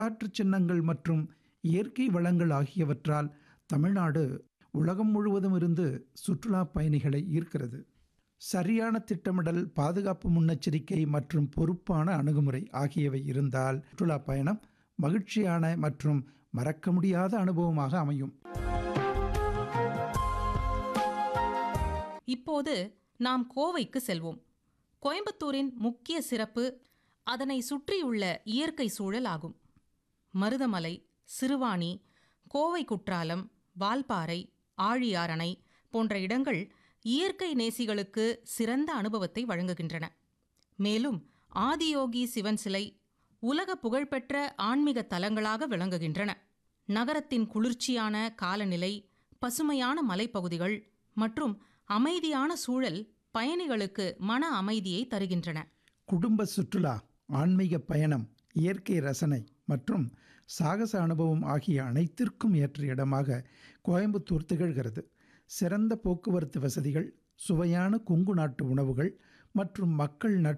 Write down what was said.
வரலாற்று சின்னங்கள் மற்றும் இயற்கை வளங்கள் ஆகியவற்றால் தமிழ்நாடு உலகம் முழுவதும் இருந்து சுற்றுலா பயணிகளை ஈர்க்கிறது சரியான திட்டமிடல் பாதுகாப்பு முன்னெச்சரிக்கை மற்றும் பொறுப்பான அணுகுமுறை ஆகியவை இருந்தால் சுற்றுலா பயணம் மகிழ்ச்சியான மற்றும் மறக்க முடியாத அனுபவமாக அமையும் இப்போது நாம் கோவைக்கு செல்வோம் கோயம்புத்தூரின் முக்கிய சிறப்பு அதனை சுற்றியுள்ள இயற்கை சூழல் ஆகும் மருதமலை சிறுவாணி கோவை குற்றாலம் வால்பாறை ஆழியார் அணை போன்ற இடங்கள் இயற்கை நேசிகளுக்கு சிறந்த அனுபவத்தை வழங்குகின்றன மேலும் ஆதியோகி சிவன் சிலை உலக புகழ்பெற்ற ஆன்மீக தலங்களாக விளங்குகின்றன நகரத்தின் குளிர்ச்சியான காலநிலை பசுமையான மலைப்பகுதிகள் மற்றும் அமைதியான சூழல் பயணிகளுக்கு மன அமைதியை தருகின்றன குடும்ப சுற்றுலா ஆன்மீக பயணம் இயற்கை ரசனை மற்றும் சாகச அனுபவம் ஆகிய அனைத்திற்கும் ஏற்ற இடமாக கோயம்புத்தூர் திகழ்கிறது சிறந்த போக்குவரத்து வசதிகள் சுவையான கொங்கு நாட்டு உணவுகள் மற்றும் மக்கள் நட்பு